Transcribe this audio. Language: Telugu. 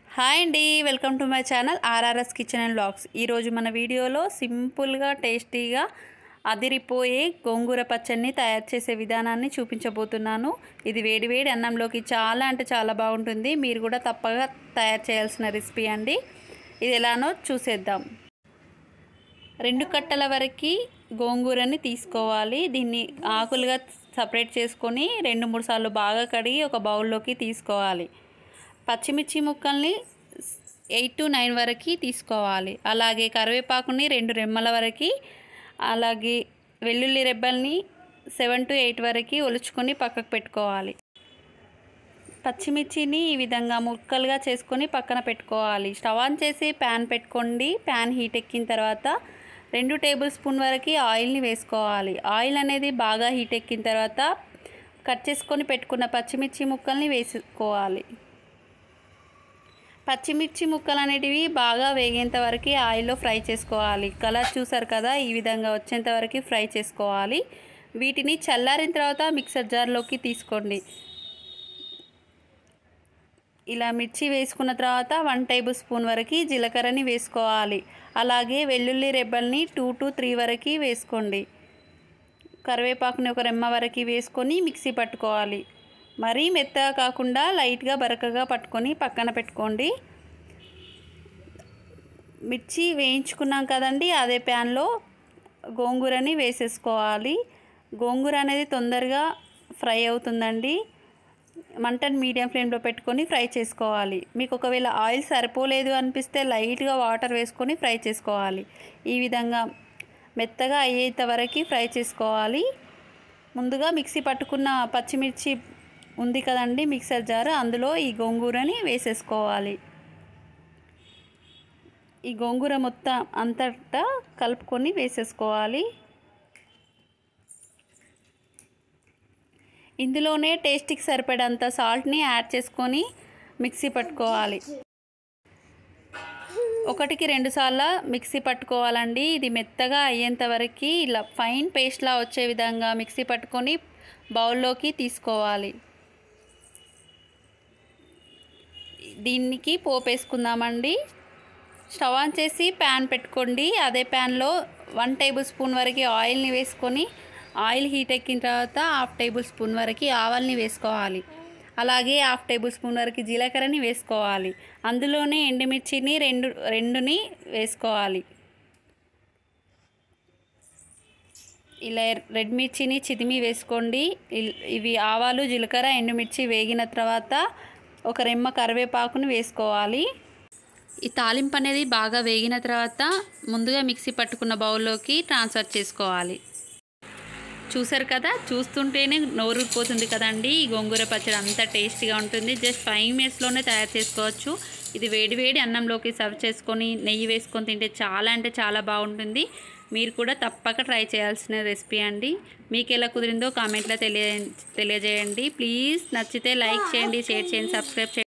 హాయ్ అండి welcome to my channel RRS kitchen and blogs ఈరోజు మన వీడియోలో సింపుల్గా టేస్టీగా అదిరిపోయే గోంగూర పచ్చడిని తయారు చేసే విధానాన్ని చూపించబోతున్నాను ఇది వేడివేడి అన్నంలోకి చాలా అంటే చాలా బాగుంటుంది మీరు కూడా తప్పగా తయారు చేయాల్సిన రెసిపీ అండి ఇది ఎలానో చూసేద్దాం రెండు కట్టల వరకు గోంగూరని తీసుకోవాలి దీన్ని ఆకులుగా సపరేట్ చేసుకొని రెండు మూడు సార్లు బాగా కడిగి ఒక బౌల్లోకి తీసుకోవాలి పచ్చిమిర్చి ముక్కల్ని ఎయిట్ టు నైన్ వరకు తీసుకోవాలి అలాగే కరివేపాకుని రెండు రెమ్మల వరకు అలాగే వెల్లుల్లి రెబ్బల్ని సెవెన్ టు ఎయిట్ వరకు ఒలుచుకొని పక్కకు పెట్టుకోవాలి పచ్చిమిర్చిని ఈ విధంగా ముక్కలుగా చేసుకొని పక్కన పెట్టుకోవాలి స్టవ్ ఆన్ చేసి ప్యాన్ పెట్టుకోండి ప్యాన్ హీట్ ఎక్కిన తర్వాత రెండు టేబుల్ స్పూన్ వరకు ఆయిల్ని వేసుకోవాలి ఆయిల్ అనేది బాగా హీట్ ఎక్కిన తర్వాత కట్ చేసుకొని పెట్టుకున్న పచ్చిమిర్చి ముక్కల్ని వేసుకోవాలి పచ్చిమిర్చి ముక్కలు అనేటివి బాగా వేగేంత వరకు ఆయిల్లో ఫ్రై చేసుకోవాలి కలర్ చూసారు కదా ఈ విధంగా వచ్చేంత వరకు ఫ్రై చేసుకోవాలి వీటిని చల్లారిన తర్వాత మిక్సర్ జార్లోకి తీసుకోండి ఇలా మిర్చి వేసుకున్న తర్వాత వన్ టేబుల్ స్పూన్ వరకు జీలకర్రని వేసుకోవాలి అలాగే వెల్లుల్లి రెబ్బల్ని టూ టు త్రీ వరకు వేసుకోండి కరివేపాకుని ఒక రెమ్మ వరకు వేసుకొని మిక్సీ పట్టుకోవాలి మరీ మెత్తగా కాకుండా లైట్గా బరకగా పట్టుకొని పక్కన పెట్టుకోండి మిర్చి వేయించుకున్నాం కదండి అదే ప్యాన్లో గోంగూరని వేసేసుకోవాలి గోంగూర అనేది తొందరగా ఫ్రై అవుతుందండి మంటను మీడియం ఫ్లేమ్లో పెట్టుకొని ఫ్రై చేసుకోవాలి మీకు ఒకవేళ ఆయిల్ సరిపోలేదు అనిపిస్తే లైట్గా వాటర్ వేసుకొని ఫ్రై చేసుకోవాలి ఈ విధంగా మెత్తగా అయ్యేంత వరకు ఫ్రై చేసుకోవాలి ముందుగా మిక్సీ పట్టుకున్న పచ్చిమిర్చి ఉంది కదండి మిక్సర్ జార్ అందులో ఈ గోంగూరని వేసేసుకోవాలి ఈ గోంగూర మొత్తం అంతటా కలుపుకొని వేసేసుకోవాలి ఇందులోనే టేస్ట్కి సరిపడంత సాల్ట్ని యాడ్ చేసుకొని మిక్సీ పట్టుకోవాలి ఒకటికి రెండు సార్లు మిక్సీ పట్టుకోవాలండి ఇది మెత్తగా అయ్యేంత వరకు ఇలా ఫైన్ పేస్ట్లా వచ్చే విధంగా మిక్సీ పట్టుకొని బౌల్లోకి తీసుకోవాలి దీనికి పోపు వేసుకుందామండి స్టవ్ ఆన్ చేసి ప్యాన్ పెట్టుకోండి అదే ప్యాన్లో వన్ టేబుల్ స్పూన్ వరకు ఆయిల్ని వేసుకొని ఆయిల్ హీట్ ఎక్కిన తర్వాత హాఫ్ టేబుల్ స్పూన్ వరకు ఆవాల్ని వేసుకోవాలి అలాగే హాఫ్ టేబుల్ స్పూన్ వరకు జీలకర్రని వేసుకోవాలి అందులోనే ఎండుమిర్చిని రెండు రెండుని వేసుకోవాలి ఇలా రెడ్ మిర్చిని చిదిమి వేసుకోండి ఇవి ఆవాలు జీలకర్ర ఎండుమిర్చి వేగిన తర్వాత ఒక రెమ్మ కరివేపాకుని వేసుకోవాలి ఈ తాలింపు అనేది బాగా వేగిన తర్వాత ముందుగా మిక్సీ పట్టుకున్న బౌల్లోకి ట్రాన్స్ఫర్ చేసుకోవాలి చూసారు కదా చూస్తుంటేనే నోరుపోతుంది కదండి ఈ గోంగూర పచ్చడి అంత టేస్టీగా ఉంటుంది జస్ట్ ఫైవ్ మినిట్స్లోనే తయారు చేసుకోవచ్చు ఇది వేడి వేడి అన్నంలోకి సర్వ్ చేసుకొని నెయ్యి వేసుకొని తింటే చాలా అంటే చాలా బాగుంటుంది మీరు కూడా తప్పక ట్రై చేయాల్సిన రెసిపీ అండి మీకు ఎలా కుదిరిందో కామెంట్లో తెలియ తెలియజేయండి ప్లీజ్ నచ్చితే లైక్ చేయండి షేర్ చేయండి సబ్స్క్రైబ్ చేయండి